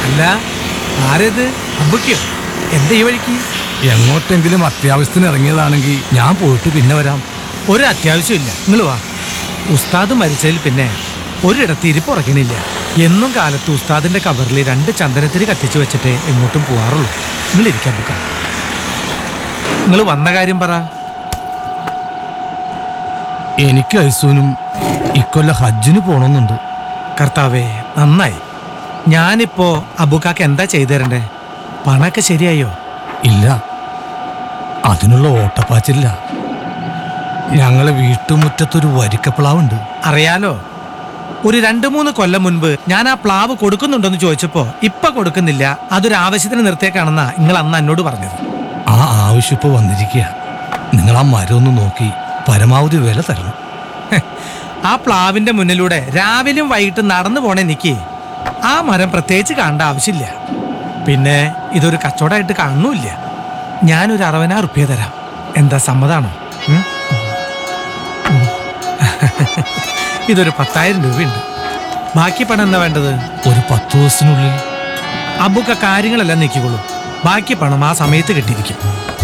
അല്ല ആരേത് അമ്പുക്കോ എന്താ ഈ വഴിക്ക് എങ്ങോട്ടെങ്കിലും അത്യാവശ്യത്തിന് ഇറങ്ങിയതാണെങ്കിൽ ഞാൻ പോയിട്ട് പിന്നെ വരാം ഒരു അത്യാവശ്യമില്ല നിങ്ങൾ വാ ഉസ്താദ് മരിച്ചതിൽ പിന്നെ ഒരിടത്ത് ഇരിപ്പ് ഉറക്കണില്ല എന്നും കാലത്ത് ഉസ്താദിന്റെ കബറിൽ രണ്ട് ചന്ദനത്തിരി കത്തിച്ചു വെച്ചിട്ടേ എങ്ങോട്ടും പോവാറുള്ളൂ നിങ്ങൾ ഇരിക്കാൻ ബുക്ക നിങ്ങൾ വന്ന കാര്യം പറ എനിക്ക് ഐസൂനും ഇക്കൊല്ല ഹജ്ജിന് പോണമെന്നുണ്ട് കർത്താവേ നന്നായി ഞാനിപ്പോ അബുക്കാക്ക് എന്താ ചെയ്തു തരണ്ടേ പണൊക്കെ ശരിയായോ ഇല്ല അതിനുള്ള ഓട്ടപ്പാച്ചില്ല ഞങ്ങളെ വീട്ടുമുറ്റത്തൊരു വരിക്കപ്ലാവുണ്ട് അറിയാലോ ഒരു രണ്ടു മൂന്ന് കൊല്ലം മുൻപ് ഞാൻ ആ പ്ലാവ് കൊടുക്കുന്നുണ്ടെന്ന് ചോദിച്ചപ്പോ ഇപ്പൊ കൊടുക്കുന്നില്ല അതൊരു ആവശ്യത്തിന് നിർത്തിയേക്കാണെന്നാ നിങ്ങൾ അന്ന് എന്നോട് പറഞ്ഞത് ആ ആവശ്യം ഇപ്പോൾ വന്നിരിക്കുക നിങ്ങൾ ആ മരം ഒന്ന് നോക്കി പരമാവധി വില തരണം ഹെ, ആ പ്ലാവിന്റെ മുന്നിലൂടെ രാവിലെയും വൈകിട്ടും നടന്നു പോണ എനിക്ക് ആ മരം പ്രത്യേകിച്ച് കാണേണ്ട ആവശ്യമില്ല പിന്നെ ഇതൊരു കച്ചവടമായിട്ട് കാണുന്നുമില്ല ഞാനൊരു അറുപതിനായിരം റുപ്യ തരാം എന്താ സമ്മതാണോ ഉം? ഉം. ഇതൊരു പത്തായിരം രൂപയുണ്ട് ബാക്കി പണം എന്താ വേണ്ടത് ഒരു പത്ത് ദിവസത്തിനുള്ളിൽ അബുക്ക കാര്യങ്ങളെല്ലാം നീക്കിക്കോളൂ ബാക്കി പണം ആ സമയത്ത് കിട്ടിയിരിക്കും